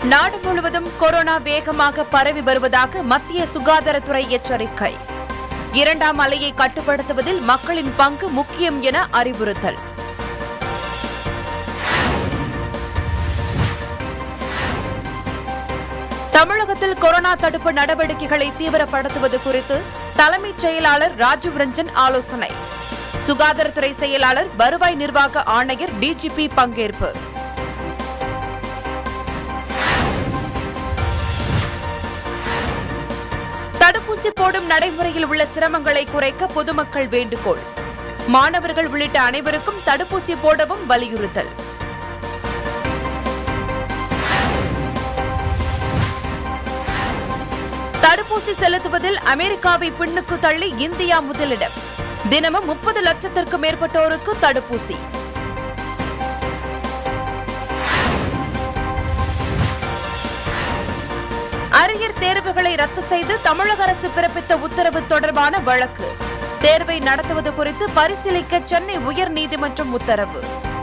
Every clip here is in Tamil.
நாடு முழுவதும் கொரோனா வேகமாக பரவி வருவதாக மத்திய சுகாதாரத்துறை எச்சரிக்கை இரண்டாம் அலையை கட்டுப்படுத்துவதில் மக்களின் பங்கு முக்கியம் என அறிவுறுத்தல் தமிழகத்தில் கொரோனா தடுப்பு நடவடிக்கைகளை தீவிரப்படுத்துவது குறித்து தலைமைச் செயலாளர் ராஜீவ் ரஞ்சன் ஆலோசனை சுகாதாரத்துறை செயலாளர் வருவாய் நிர்வாக ஆணையர் டிஜிபி பங்கேற்பு தடுப்பூசி போடும் நடைமுறையில் உள்ள சிரமங்களை குறைக்க பொதுமக்கள் வேண்டுகோள் மாணவர்கள் உள்ளிட்ட அனைவருக்கும் தடுப்பூசி போடவும் வலியுறுத்தல் தடுப்பூசி செலுத்துவதில் அமெரிக்காவை பின்னுக்கு தள்ளி இந்தியா முதலிடம் தினமும் முப்பது லட்சத்திற்கும் மேற்பட்டோருக்கு தடுப்பூசி அரியர் தேர்வுகளை ரத்து செய்து தமிழக அரசு பிறப்பித்த உத்தரவு தொடர்பான வழக்கு தேர்வை நடத்துவது குறித்து பரிசீலிக்க சென்னை உயர்நீதிமன்றம் உத்தரவு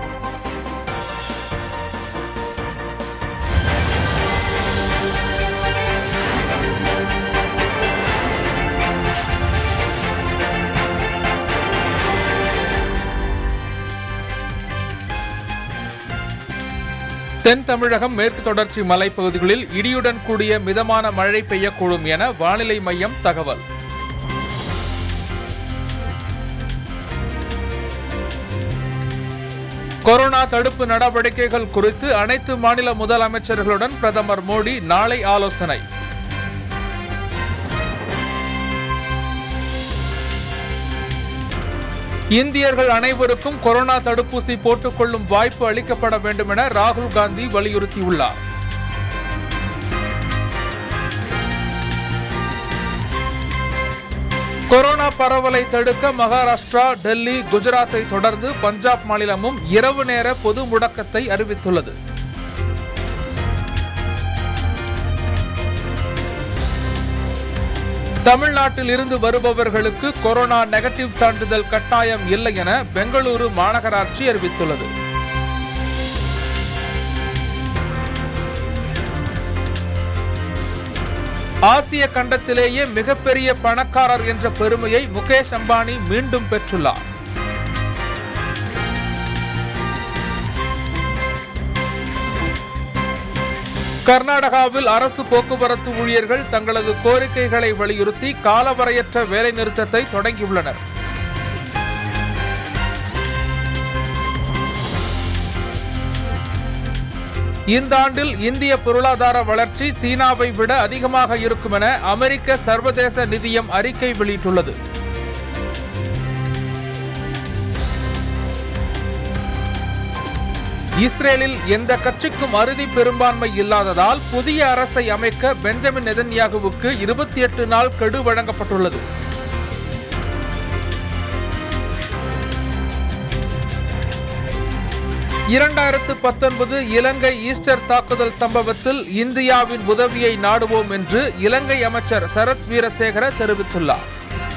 தென் தமிழகம் மேற்கு தொடர்ச்சி மலைப்பகுதிகளில் இடியுடன் கூடிய மிதமான மழை பெய்யக்கூடும் என வானிலை மையம் தகவல் கொரோனா தடுப்பு நடவடிக்கைகள் குறித்து அனைத்து மாநில முதலமைச்சர்களுடன் பிரதமர் மோடி நாளை ஆலோசனை இந்தியர்கள் அனைவருக்கும் கொரோனா தடுப்பூசி போட்டுக்கொள்ளும் வாய்ப்பு அளிக்கப்பட வேண்டும் என ராகுல் காந்தி வலியுறுத்தியுள்ளார் கொரோனா பரவலை தடுக்க மகாராஷ்டிரா டெல்லி குஜராத்தை தொடர்ந்து பஞ்சாப் மாநிலமும் இரவு நேர பொது முடக்கத்தை அறிவித்துள்ளது தமிழ்நாட்டில் இருந்து வருபவர்களுக்கு கொரோனா நெகட்டிவ் சான்றிதழ் கட்டாயம் இல்லை என பெங்களூரு மாநகராட்சி அறிவித்துள்ளது ஆசிய கண்டத்திலேயே மிகப்பெரிய பணக்காரர் என்ற பெருமையை முகேஷ் அம்பானி மீண்டும் பெற்றுள்ளார் கர்நாடகாவில் அரசு போக்குவரத்து ஊழியர்கள் தங்களது கோரிக்கைகளை வலியுறுத்தி காலவரையற்ற வேலைநிறுத்தத்தை தொடங்கியுள்ளனர் இந்த ஆண்டில் இந்திய பொருளாதார வளர்ச்சி சீனாவை விட அதிகமாக இருக்கும் என அமெரிக்க சர்வதேச நிதியம் அறிக்கை வெளியிட்டுள்ளது இஸ்ரேலில் எந்த கட்சிக்கும் அறுதி பெரும்பான்மை இல்லாததால் புதிய அரசை அமைக்க பெஞ்சமின் நெதன்யாகுவுக்கு இருபத்தி எட்டு நாள் கெடு வழங்கப்பட்டுள்ளது இரண்டாயிரத்து பத்தொன்பது இலங்கை ஈஸ்டர் தாக்குதல் சம்பவத்தில் இந்தியாவின் உதவியை நாடுவோம் என்று இலங்கை அமைச்சர் சரத் வீரசேகர தெரிவித்துள்ளார்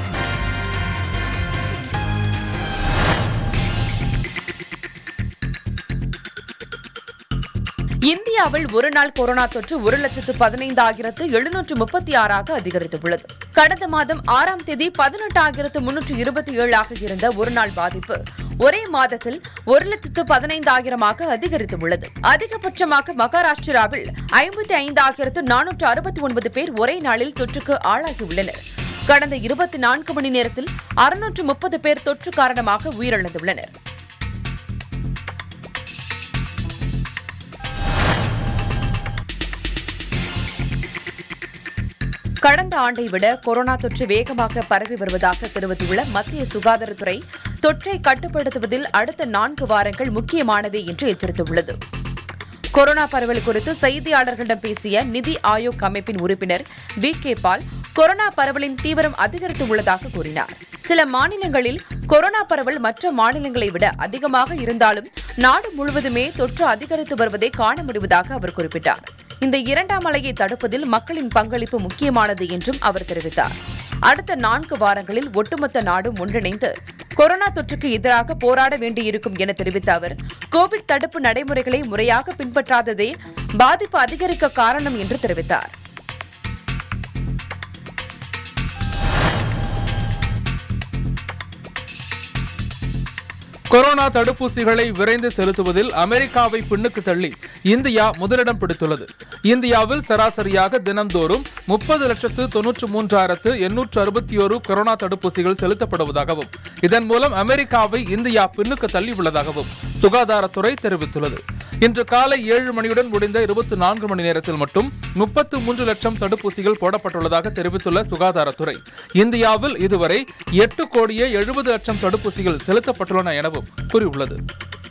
இந்தியாவில் ஒரு நாள் கொரோனா தொற்று ஒரு லட்சத்து பதினைந்தாயிரத்து எழுநூற்று முப்பத்தி ஆறாக அதிகரித்துள்ளது கடந்த மாதம் ஆறாம் தேதி பதினெட்டாயிரத்து முன்னூற்று இருபத்தி ஏழாக இருந்த ஒரு நாள் பாதிப்பு ஒரே மாதத்தில் ஒரு லட்சத்து பதினைந்தாயிரமாக அதிகரித்துள்ளது அதிகபட்சமாக மகாராஷ்டிராவில் ஐம்பத்தி ஐந்தாயிரத்து நானூற்று அறுபத்தி ஒன்பது பேர் ஒரே நாளில் தொற்றுக்கு ஆளாகியுள்ளனர் கடந்த இருபத்தி நான்கு மணி நேரத்தில் அறுநூற்று முப்பது பேர் தொற்று காரணமாக உயிரிழந்துள்ளனர் கடந்த ஆண்டை விட கொரோனா தொற்று வேகமாக பரவி வருவதாக தெரிவித்துள்ள மத்திய சுகாதாரத்துறை தொற்றை கட்டுப்படுத்துவதில் அடுத்த நான்கு வாரங்கள் முக்கியமானவை என்று எச்சரித்துள்ளது கொரோனா பரவல் குறித்து செய்தியாளர்களிடம் பேசிய நிதி ஆயோக் அமைப்பின் உறுப்பினர் வி கே பால் கொரோனா பரவலின் தீவிரம் அதிகரித்து உள்ளதாக கூறினார் சில மாநிலங்களில் கொரோனா பரவல் மற்ற மாநிலங்களை விட அதிகமாக இருந்தாலும் நாடு முழுவதுமே தொற்று அதிகரித்து வருவதை காண முடிவதாக அவர் குறிப்பிட்டார் இந்த இரண்டாம் அலையை தடுப்பதில் மக்களின் பங்களிப்பு முக்கியமானது என்றும் அவர் தெரிவித்தார் அடுத்த நான்கு வாரங்களில் ஒட்டுமொத்த நாடும் ஒன்றிணைந்து கொரோனா தொற்றுக்கு எதிராக போராட வேண்டியிருக்கும் என தெரிவித்த அவர் கோவிட் தடுப்பு நடைமுறைகளை முறையாக பின்பற்றாததே பாதிப்பு அதிகரிக்க காரணம் என்று தெரிவித்தார் கொரோனா தடுப்பூசிகளை விரைந்து செலுத்துவதில் அமெரிக்காவை பின்னுக்கு தள்ளி இந்தியா முதலிடம் பிடித்துள்ளது இந்தியாவில் சராசரியாக தினம்தோறும் முப்பது லட்சத்து தொன்னூற்று மூன்றாயிரத்து எண்ணூற்று அறுபத்தி ஒரு கொரோனா தடுப்பூசிகள் செலுத்தப்படுவதாகவும் இதன் மூலம் அமெரிக்காவை இந்தியா பின்னுக்கு தள்ளியுள்ளதாகவும் சுகாதாரத்துறை தெரிவித்துள்ளது இன்று காலை ஏழு மணியுடன் முடிந்த இருபத்தி நான்கு மணி நேரத்தில் மட்டும் முப்பத்து மூன்று லட்சம் தடுப்பூசிகள் போடப்பட்டுள்ளதாக தெரிவித்துள்ள சுகாதாரத்துறை இந்தியாவில் இதுவரை எட்டு கோடியே எழுபது லட்சம் தடுப்பூசிகள் செலுத்தப்பட்டுள்ளன எனவும் கூறியுள்ளது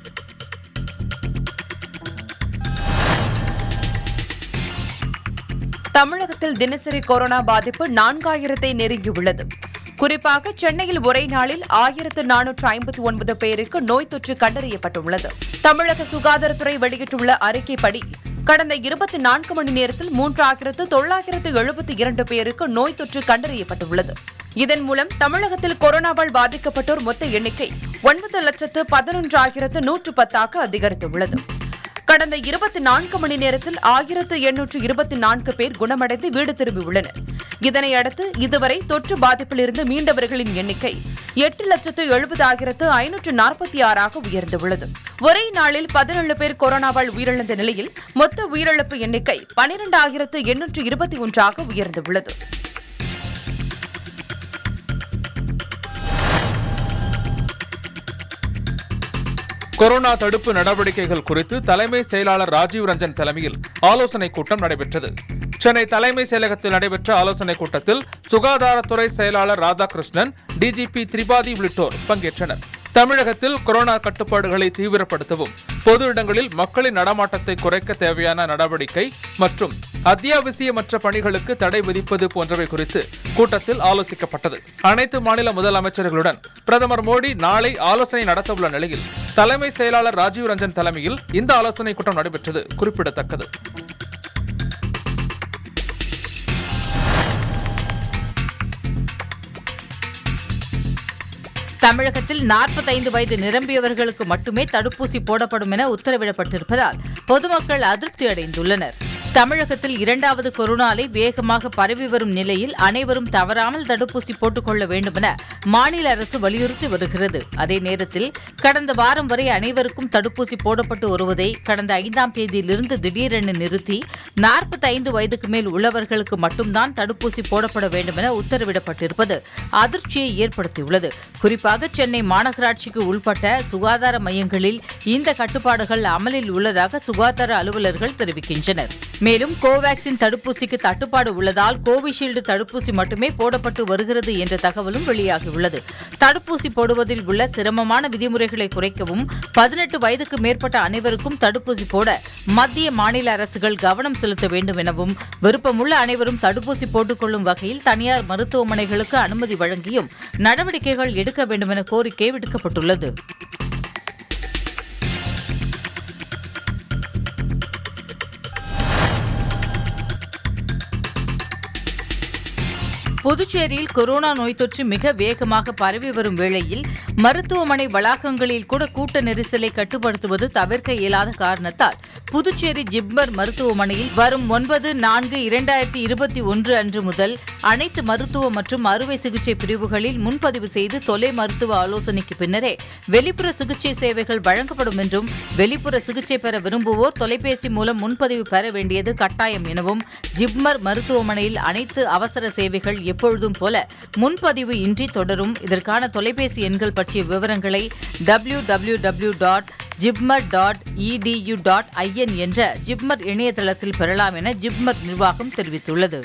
தமிழகத்தில் தினசரி கொரோனா பாதிப்பு நான்காயிரத்தை நெருங்கியுள்ளது குறிப்பாக சென்னையில் ஒரே நாளில் ஆயிரத்து நானூற்று ஐம்பத்தி ஒன்பது பேருக்கு நோய் தொற்று கண்டறியப்பட்டுள்ளது தமிழக சுகாதாரத்துறை வெளியிட்டுள்ள அறிக்கைப்படி கடந்த இருபத்தி நான்கு மணி நேரத்தில் மூன்றாயிரத்து தொள்ளாயிரத்து எழுபத்தி இரண்டு பேருக்கு நோய் தொற்று கண்டறியப்பட்டுள்ளது இதன் மூலம் தமிழகத்தில் கொரோனாவால் பாதிக்கப்பட்டோர் மொத்த எண்ணிக்கை ஒன்பது லட்சத்து பதினொன்றாயிரத்து நூற்று பத்தாக அதிகரித்துள்ளது கடந்த இருபத்தி நான்கு மணி நேரத்தில் ஆயிரத்து எண்ணூற்று இருபத்தி நான்கு பேர் குணமடைந்து வீடு திரும்பியுள்ளனர் இதனையடுத்து இதுவரை தொற்று பாதிப்பிலிருந்து மீண்டவர்களின் எண்ணிக்கை எட்டு லட்சத்து எழுபதாயிரத்து ஐநூற்று நாற்பத்தி ஆறாக உயர்ந்துள்ளது ஒரே நாளில் பதினேழு பேர் கொரோனாவால் உயிரிழந்த நிலையில் மொத்த உயிரிழப்பு எண்ணிக்கை பனிரெண்டாயிரத்து எண்ணூற்று இருபத்தி ஒன்றாக உயர்ந்துள்ளது கொரோனா தடுப்பு நடவடிக்கைகள் குறித்து தலைமை செயலாளர் ராஜீவ் ரஞ்சன் தலைமையில் ஆலோசனைக் கூட்டம் நடைபெற்றது சென்னை தலைமை செயலகத்தில் நடைபெற்ற ஆலோசனைக் கூட்டத்தில் சுகாதாரத்துறை செயலாளர் ராதாகிருஷ்ணன் டிஜிபி திரிபாதி உள்ளிட்டோர் பங்கேற்றனர் தமிழகத்தில் கொரோனா கட்டுப்பாடுகளை தீவிரப்படுத்தவும் பொது இடங்களில் மக்களின் நடமாட்டத்தை குறைக்க தேவையான நடவடிக்கை மற்றும் அத்தியாவசியமற்ற பணிகளுக்கு தடை விதிப்பது போன்றவை குறித்து கூட்டத்தில் ஆலோசிக்கப்பட்டது அனைத்து மாநில முதலமைச்சர்களுடன் பிரதமர் மோடி நாளை ஆலோசனை நடத்தவுள்ள நிலையில் தலைமை செயலாளர் ராஜீவ் ரஞ்சன் தலைமையில் இந்த ஆலோசனைக் கூட்டம் நடைபெற்றது குறிப்பிடத்தக்கது தமிழகத்தில் 45 வயது நிரம்பியவர்களுக்கு மட்டுமே தடுப்பூசி போடப்படும் என உத்தரவிடப்பட்டிருப்பதால் பொதுமக்கள் அதிருப்தி அடைந்துள்ளனர் தமிழகத்தில் இரண்டாவது கொரோனா அலை வேகமாக பரவி வரும் நிலையில் அனைவரும் தவறாமல் தடுப்பூசி போட்டுக் கொள்ள வேண்டும் என மாநில அரசு வலியுறுத்தி வருகிறது அதே நேரத்தில் கடந்த வாரம் வரை அனைவருக்கும் தடுப்பூசி போடப்பட்டு வருவதை கடந்த ஐந்தாம் தேதியிலிருந்து திடீரென நிறுத்தி 45 வயதுக்கு மேல் உள்ளவர்களுக்கு மட்டும்தான் தடுப்பூசி போடப்பட வேண்டும் என உத்தரவிடப்பட்டிருப்பது அதிர்ச்சியை ஏற்படுத்தியுள்ளது குறிப்பாக சென்னை மாநகராட்சிக்கு உள்பட்ட சுகாதார மையங்களில் இந்த கட்டுப்பாடுகள் அமலில் உள்ளதாக சுகாதார அலுவலர்கள் தெரிவிக்கின்றனர் மேலும் கோவாக்சின் தடுப்பூசிக்கு தட்டுப்பாடு உள்ளதால் கோவிஷீல்டு தடுப்பூசி மட்டுமே போடப்பட்டு வருகிறது என்ற தகவலும் வெளியாகியுள்ளது தடுப்பூசி போடுவதில் உள்ள சிரமமான விதிமுறைகளை குறைக்கவும் பதினெட்டு வயதுக்கு மேற்பட்ட அனைவருக்கும் தடுப்பூசி போட மத்திய மாநில அரசுகள் கவனம் செலுத்த வேண்டும் எனவும் விருப்பமுள்ள அனைவரும் தடுப்பூசி போட்டுக்கொள்ளும் வகையில் தனியார் மருத்துவமனைகளுக்கு அனுமதி வழங்கியும் நடவடிக்கைகள் எடுக்க வேண்டும் என கோரிக்கை விடுக்கப்பட்டுள்ளது புதுச்சேரியில் கொரோனா நோய் தொற்று மிக வேகமாக பரவி வரும் வேளையில் மருத்துவமனை வளாகங்களில் கூட கூட்ட நெரிசலை கட்டுப்படுத்துவது தவிர்க்க இயலாத காரணத்தால் புதுச்சேரி ஜிப்மர் மருத்துவமனையில் வரும் ஒன்பது நான்கு இரண்டாயிரத்தி இருபத்தி ஒன்று அன்று முதல் அனைத்து மருத்துவ மற்றும் அறுவை சிகிச்சை பிரிவுகளில் முன்பதிவு செய்து தொலை மருத்துவ ஆலோசனைக்கு பின்னரே வெளிப்புற சிகிச்சை சேவைகள் வழங்கப்படும் என்றும் வெளிப்புற சிகிச்சை பெற விரும்புவோர் தொலைபேசி மூலம் முன்பதிவு பெற வேண்டியது கட்டாயம் எனவும் ஜிப்மர் மருத்துவமனையில் அனைத்து அவசர சேவைகள் எப்பொழுதும் போல முன்பதிவு இன்றி தொடரும் இதற்கான தொலைபேசி எண்கள் பற்றிய விவரங்களை W W W dot JIPMER dot edu dot IN என்ற ஜிப்மர் இணையதளத்தில் பெறலாம் என ஜிப்மர் நிர்வாகம் தெரிவித்துள்ளது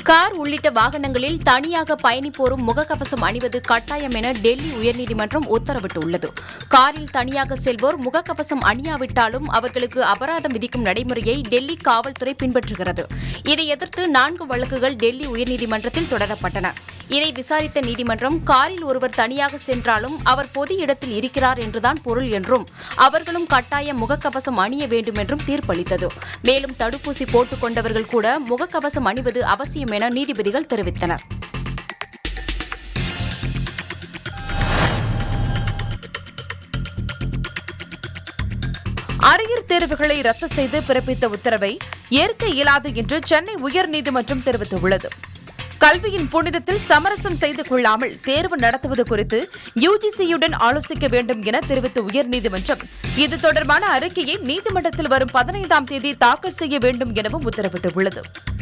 கார் உள்ளிட்ட வாகனங்களில் தனியாக பயணிப்போரும் முகக்கவசம் அணிவது கட்டாயம் என டெல்லி உயர்நீதிமன்றம் உத்தரவிட்டுள்ளது காரில் தனியாக செல்வோர் முகக்கவசம் அணியாவிட்டாலும் அவர்களுக்கு அபராதம் விதிக்கும் நடைமுறையை டெல்லி காவல்துறை பின்பற்றுகிறது இதை எதிர்த்து நான்கு வழக்குகள் டெல்லி உயர்நீதிமன்றத்தில் தொடரப்பட்டன இதை விசாரித்த நீதிமன்றம் காரில் ஒருவர் தனியாக சென்றாலும் அவர் பொது இடத்தில் இருக்கிறார் என்றுதான் பொருள் என்றும் அவர்களும் கட்டாயம் முகக்கவசம் அணிய வேண்டும் என்றும் தீர்ப்பளித்தது மேலும் தடுப்பூசி போட்டுக் கொண்டவர்கள் கூட முகக்கவசம் அணிவது அவசியம் என நீதிபதிகள் தெரிவித்தனர் அரியர் தேர்வுகளை ரத்து செய்து பிறப்பித்த உத்தரவை ஏற்க இயலாது என்று சென்னை உயர்நீதிமன்றம் தெரிவித்துள்ளது கல்வியின் புனிதத்தில் சமரசம் செய்து கொள்ளாமல் தேர்வு நடத்துவது குறித்து யுஜிசியுடன் ஆலோசிக்க வேண்டும் என தெரிவித்த உயர்நீதிமன்றம் இது தொடர்பான அறிக்கையை நீதிமன்றத்தில் வரும் பதினைந்தாம் தேதி தாக்கல் செய்ய வேண்டும் எனவும் உத்தரவிட்டுள்ளது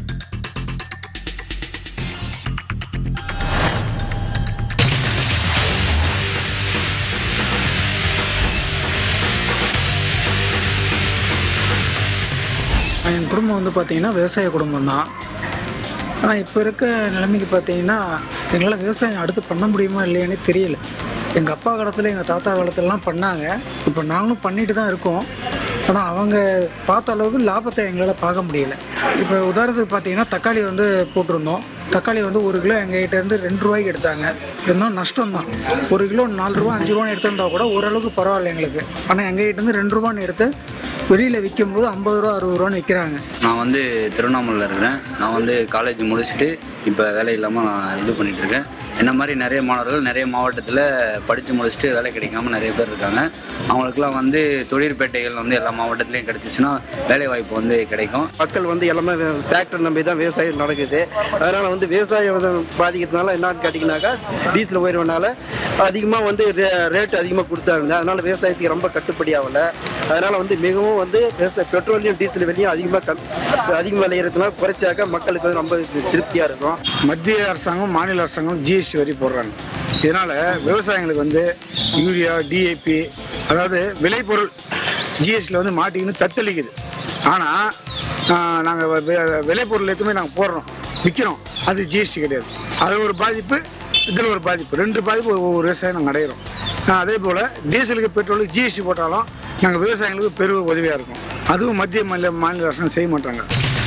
என் குடும்பம் வந்து பார்த்தீங்கன்னா விவசாய குடும்பம் தான் ஆனால் இப்போ இருக்க நிலைமைக்கு பார்த்தீங்கன்னா எங்களால் விவசாயம் அடுத்து பண்ண முடியுமா இல்லையானே தெரியல எங்கள் அப்பா காலத்தில் எங்கள் தாத்தா காலத்துலலாம் பண்ணாங்க இப்போ நாங்களும் பண்ணிட்டு தான் இருக்கோம் ஆனால் அவங்க பார்த்த அளவுக்கு லாபத்தை எங்களால் பார்க்க முடியல இப்போ உதாரணத்துக்கு பார்த்தீங்கன்னா தக்காளி வந்து போட்டிருந்தோம் தக்காளி வந்து ஒரு கிலோ எங்ககிட்ட இருந்து ரெண்டு ரூபாய்க்கு எடுத்தாங்க இருந்தாலும் நஷ்டம் தான் ஒரு கிலோ நாலு ரூபா அஞ்சு ரூபான்னு எடுத்திருந்தா கூட ஓரளவுக்கு பரவாயில்ல எங்களுக்கு ஆனால் எங்ககிட்ட இருந்து ரெண்டு ரூபான்னு எடுத்து வெளியில் விற்கும்போது ஐம்பது ரூபா அறுபது ரூபான்னு விற்கிறாங்க நான் வந்து திருவண்ணாமலையில் இருக்கிறேன் நான் வந்து காலேஜ் முடிச்சுட்டு இப்போ வேலை இல்லாமல் நான் இது பண்ணிட்டு இருக்கேன் என்ன மாதிரி நிறைய மாணவர்கள் நிறைய மாவட்டத்தில் படித்து முடிச்சுட்டு வேலை கிடைக்காம நிறைய பேர் இருக்காங்க அவங்களுக்குலாம் வந்து தொழிற்பேட்டைகள் வந்து எல்லா மாவட்டத்துலேயும் கிடச்சிச்சின்னா வேலை வாய்ப்பு வந்து கிடைக்கும் மக்கள் வந்து எல்லாமே டிராக்டர் நம்பி தான் விவசாயம் நடக்குது அதனால் வந்து விவசாயம் வந்து பாதிக்கிறதுனால என்னன்னு கேட்டிங்கனாக்கா டீசல் உயர்வுனால அதிகமாக வந்து ரேட் அதிகமாக கொடுத்தாங்க அதனால் விவசாயத்துக்கு ரொம்ப கட்டுப்படி ஆகலை அதனால் வந்து மிகவும் வந்து விவசாய பெட்ரோலையும் டீசல் விலையும் அதிகமாக கம் அதிகம் விலை இருக்கிறதுனால குறைச்சாக்க மக்களுக்கு வந்து ரொம்ப திருப்தியாக இருக்கும் மத்திய அரசாங்கம் மாநில அரசாங்கம் ஜிஎஸ்டி வரி போடுறாங்க இதனால் விவசாயிகளுக்கு வந்து யூரியா டிஏபி அதாவது விளைபொருள் ஜிஎஸ்டியில் வந்து மாட்டிக்கின்னு தத்தளிக்குது ஆனால் நாங்கள் விளைபொருள் எதுவுமே நாங்கள் போடுறோம் விற்கிறோம் அது ஜிஎஸ்டி கிடையாது அது ஒரு பாதிப்பு இதில் ஒரு பாதிப்பு ரெண்டு பாதிப்பு ஒவ்வொரு விவசாயம் நாங்கள் அடையிறோம் ஆஹ் அதே போல் டீசலுக்கு பெட்ரோலுக்கு ஜிஎஸ்டி போட்டாலும் நாங்கள் விவசாயிகளுக்கு பெரும் உதவியாக இருக்கும் அதுவும் மத்திய மாநில மாநில அரசாங்கம் செய்ய மாட்டாங்க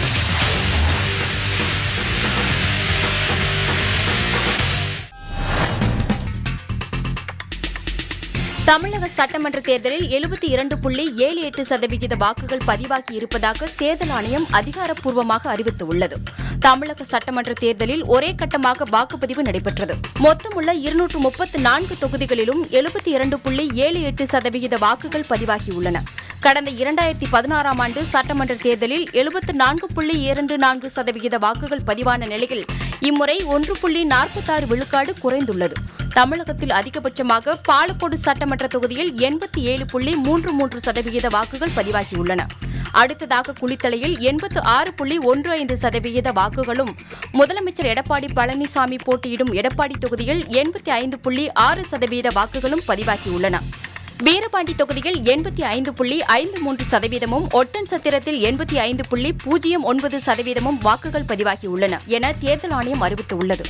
தமிழக சட்டமன்ற தேர்தலில் எழுபத்தி இரண்டு புள்ளி ஏழு எட்டு சதவிகித வாக்குகள் பதிவாகி இருப்பதாக தேர்தல் ஆணையம் அதிகாரப்பூர்வமாக அறிவித்துள்ளது தமிழக சட்டமன்ற தேர்தலில் ஒரே கட்டமாக வாக்குப்பதிவு நடைபெற்றது மொத்தமுள்ள இருநூற்று முப்பத்து நான்கு தொகுதிகளிலும் எழுபத்தி இரண்டு புள்ளி ஏழு எட்டு சதவிகித வாக்குகள் பதிவாகியுள்ளன கடந்த இரண்டாயிரத்தி பதினாறாம் ஆண்டு சட்டமன்ற தேர்தலில் எழுபத்து நான்கு புள்ளி இரண்டு நான்கு சதவிகித வாக்குகள் பதிவான நிலையில் இம்முறை ஒன்று புள்ளி நாற்பத்தாறு விழுக்காடு குறைந்துள்ளது தமிழகத்தில் அதிகபட்சமாக பாலக்கோடு சட்டமன்ற தொகுதியில் எண்பத்தி ஏழு புள்ளி மூன்று மூன்று சதவிகித வாக்குகள் பதிவாகியுள்ளன அடுத்ததாக குளித்தலையில் எண்பத்து ஆறு புள்ளி ஒன்று ஐந்து சதவிகித வாக்குகளும் முதலமைச்சர் எடப்பாடி பழனிசாமி போட்டியிடும் எடப்பாடி தொகுதியில் எண்பத்தி ஐந்து புள்ளி ஆறு சதவீத வாக்குகளும் பதிவாகியுள்ளன வீரபாண்டி தொகுதியில் எண்பத்தி ஐந்து புள்ளி ஐந்து மூன்று சதவீதமும் ஒட்டன் சத்திரத்தில் எண்பத்தி ஐந்து புள்ளி பூஜ்ஜியம் ஒன்பது சதவீதமும் வாக்குகள் பதிவாகியுள்ளன என தேர்தல் ஆணையம் அறிவித்துள்ளது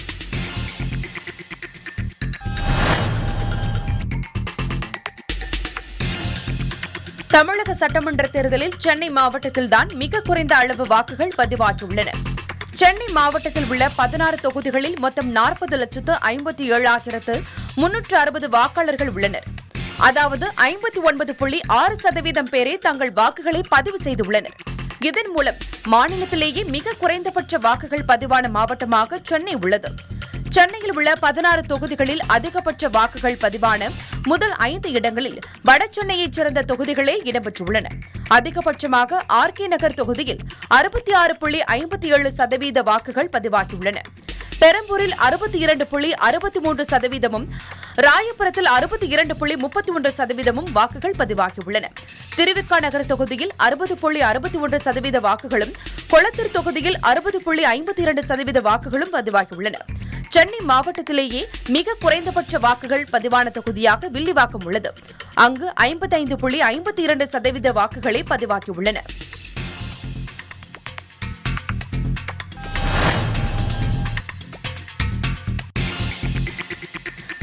தமிழக சட்டமன்ற தேர்தலில் சென்னை மாவட்டத்தில்தான் மிக குறைந்த அளவு வாக்குகள் பதிவாகியுள்ளன சென்னை மாவட்டத்தில் உள்ள பதினாறு தொகுதிகளில் மொத்தம் நாற்பது லட்சத்து ஐம்பத்தி ஏழாயிரத்து முன்னூற்று அறுபது வாக்காளர்கள் உள்ளனர் அதாவது ஐம்பத்தி ஒன்பது புள்ளி ஆறு சதவீதம் பேரே தங்கள் வாக்குகளை பதிவு செய்துள்ளனர் இதன் மூலம் மாநிலத்திலேயே மிக குறைந்தபட்ச வாக்குகள் பதிவான மாவட்டமாக சென்னை உள்ளது சென்னையில் உள்ள பதினாறு தொகுதிகளில் அதிகபட்ச வாக்குகள் பதிவான முதல் ஐந்து இடங்களில் வடசென்னையைச் சேர்ந்த தொகுதிகளே இடம்பெற்றுள்ளன அதிகபட்சமாக ஆர்கே நகர் தொகுதியில் அறுபத்தி ஆறு புள்ளி ஐம்பத்தி ஏழு சதவீத வாக்குகள் பதிவாகியுள்ளன பெரம்பூரில் அறுபத்தி இரண்டு புள்ளி அறுபத்தி மூன்று சதவீதமும் ராயபுரத்தில் அறுபத்தி இரண்டு புள்ளி முப்பத்தி ஒன்று சதவீதமும் வாக்குகள் பதிவாகியுள்ளன திருவிக்கா நகர் தொகுதியில் அறுபது புள்ளி அறுபத்தி ஒன்று சதவீத வாக்குகளும் கொளத்தூர் தொகுதியில் அறுபது புள்ளி ஐம்பத்தி இரண்டு சதவீத வாக்குகளும் பதிவாகியுள்ளன சென்னை மாவட்டத்திலேயே மிக குறைந்தபட்ச வாக்குகள் பதிவான தொகுதியாக வில்லிவாக்கம் உள்ளது அங்கு ஐம்பத்தைந்து புள்ளி ஐம்பத்தி இரண்டு சதவீத வாக்குகளே பதிவாகியுள்ளன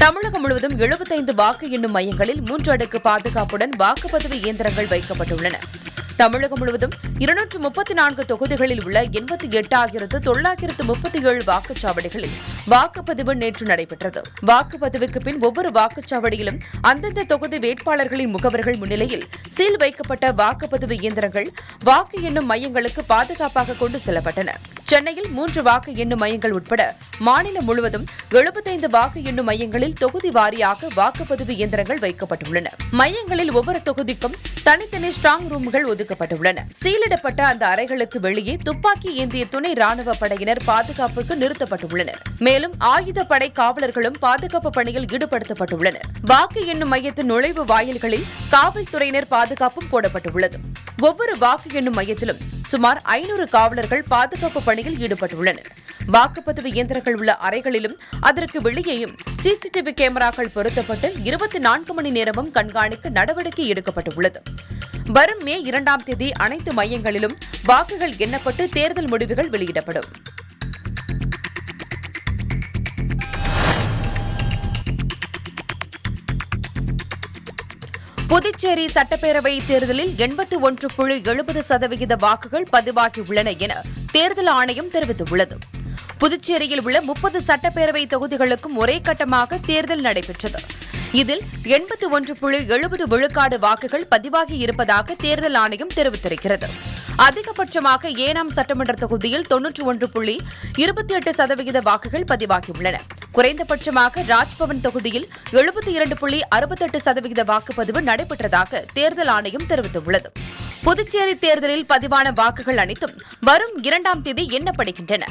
தமிழகம் முழுவதும் எழுபத்தைந்து வாக்கு எண்ணும் மையங்களில் மூன்று அடுக்கு பாதுகாப்புடன் வாக்குப்பதிவு இயந்திரங்கள் வைக்கப்பட்டுள்ளன தமிழகம் முழுவதும் இருநூற்று முப்பத்தி நான்கு தொகுதிகளில் உள்ள எண்பத்தி எட்டாயிரத்து தொள்ளாயிரத்து முப்பத்தி ஏழு வாக்குச்சாவடிகளில் வாக்குப்பதிவு நேற்று நடைபெற்றது வாக்குப்பதிவுக்கு பின் ஒவ்வொரு வாக்குச்சாவடியிலும் அந்தந்த தொகுதி வேட்பாளர்களின் முகவர்கள் முன்னிலையில் சீல் வைக்கப்பட்ட வாக்குப்பதிவு இயந்திரங்கள் வாக்கு எண்ணும் மையங்களுக்கு பாதுகாப்பாக கொண்டு செல்லப்பட்டன சென்னையில் மூன்று வாக்கு எண்ணும் மையங்கள் உட்பட மாநிலம் முழுவதும் எழுபத்தைந்து வாக்கு எண்ணும் மையங்களில் தொகுதி வாரியாக வாக்குப்பதிவு இயந்திரங்கள் வைக்கப்பட்டுள்ளன மையங்களில் ஒவ்வொரு தொகுதிக்கும் தனித்தனி ஸ்ட்ராங் ரூம்கள் ஒதுக்கப்பட்டுள்ளன சீலிடப்பட்ட அந்த அறைகளுக்கு வெளியே துப்பாக்கி ஏந்திய துணை ராணுவ படையினர் பாதுகாப்புக்கு நிறுத்தப்பட்டுள்ளனர் மேலும் ஆயுதப்படை காவலர்களும் பாதுகாப்பு பணியில் ஈடுபடுத்தப்பட்டுள்ளனர் வாக்கு எண்ணும் மையத்தின் நுழைவு வாயில்களில் காவல்துறையினர் பாதுகாப்பும் போடப்பட்டுள்ளது ஒவ்வொரு வாக்கு எண்ணும் மையத்திலும் சுமார் ஐநூறு காவலர்கள் பாதுகாப்பு பணியில் ஈடுபட்டுள்ளனர் வாக்குப்பதிவு இயந்திரங்கள் உள்ள அறைகளிலும் அதற்கு வெளியேயும் சிசிடிவி கேமராக்கள் பொருத்தப்பட்டு இருபத்தி நான்கு மணி நேரமும் கண்காணிக்க நடவடிக்கை எடுக்கப்பட்டுள்ளது வரும் மே இரண்டாம் தேதி அனைத்து மையங்களிலும் வாக்குகள் எண்ணப்பட்டு தேர்தல் முடிவுகள் வெளியிடப்படும் புதுச்சேரி சட்டப்பேரவை தேர்தலில் எண்பத்தி ஒன்று புள்ளி எழுபது சதவிகித வாக்குகள் பதிவாகியுள்ளன என தேர்தல் ஆணையம் தெரிவித்துள்ளது புதுச்சேரியில் உள்ள முப்பது சட்டப்பேரவை தொகுதிகளுக்கும் ஒரே கட்டமாக தேர்தல் நடைபெற்றது இதில் எண்பத்தி ஒன்று புள்ளி எழுபது விழுக்காடு வாக்குகள் பதிவாகி இருப்பதாக தேர்தல் ஆணையம் தெரிவித்திருக்கிறது அதிகபட்சமாக ஏனாம் சட்டமன்ற தொகுதியில் தொன்னூற்றி ஒன்று புள்ளி இருபத்தி எட்டு சதவிகித வாக்குகள் பதிவாகியுள்ளன குறைந்தபட்சமாக ராஜ்பவன் தொகுதியில் எழுபத்தி இரண்டு புள்ளி அறுபத்தெட்டு சதவிகித வாக்குப்பதிவு நடைபெற்றதாக தேர்தல் ஆணையம் தெரிவித்துள்ளது புதுச்சேரி தேர்தலில் பதிவான வாக்குகள் அனைத்தும் வரும் இரண்டாம் தேதி எண்ணப்படுகின்றன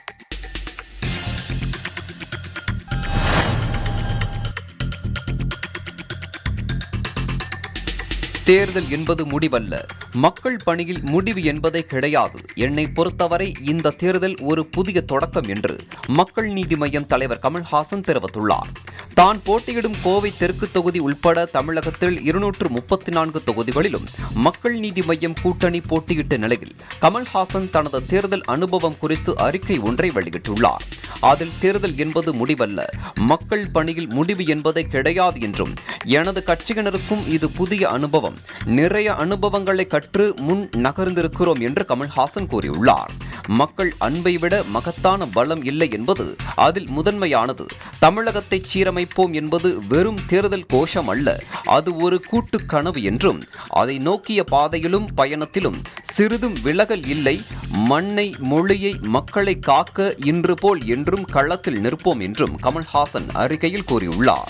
தேர்தல் என்பது முடிவல்ல மக்கள் பணியில் முடிவு என்பதே கிடையாது என்னை பொறுத்தவரை இந்த தேர்தல் ஒரு புதிய தொடக்கம் என்று மக்கள் நீதி மய்யம் தலைவர் கமல்ஹாசன் தெரிவித்துள்ளார் தான் போட்டியிடும் கோவை தெற்கு தொகுதி உட்பட தமிழகத்தில் இருநூற்று முப்பத்தி நான்கு தொகுதிகளிலும் மக்கள் நீதி மய்யம் கூட்டணி போட்டியிட்ட நிலையில் கமல்ஹாசன் தனது தேர்தல் அனுபவம் குறித்து அறிக்கை ஒன்றை வெளியிட்டுள்ளார் அதில் தேர்தல் என்பது முடிவல்ல மக்கள் பணியில் முடிவு என்பதே கிடையாது என்றும் எனது கட்சியினருக்கும் இது புதிய அனுபவம் நிறைய அனுபவங்களை கற்று முன் நகர்ந்திருக்கிறோம் என்று கமல்ஹாசன் கூறியுள்ளார் மக்கள் அன்பை விட மகத்தான பலம் இல்லை என்பது அதில் முதன்மையானது தமிழகத்தை சீரமைப்போம் என்பது வெறும் தேர்தல் கோஷம் அல்ல அது ஒரு கூட்டு கனவு என்றும் அதை நோக்கிய பாதையிலும் பயணத்திலும் சிறிதும் விலகல் இல்லை மண்ணை மொழியை மக்களை காக்க இன்று போல் என்றும் களத்தில் நிற்போம் என்றும் கமல்ஹாசன் அறிக்கையில் கூறியுள்ளார்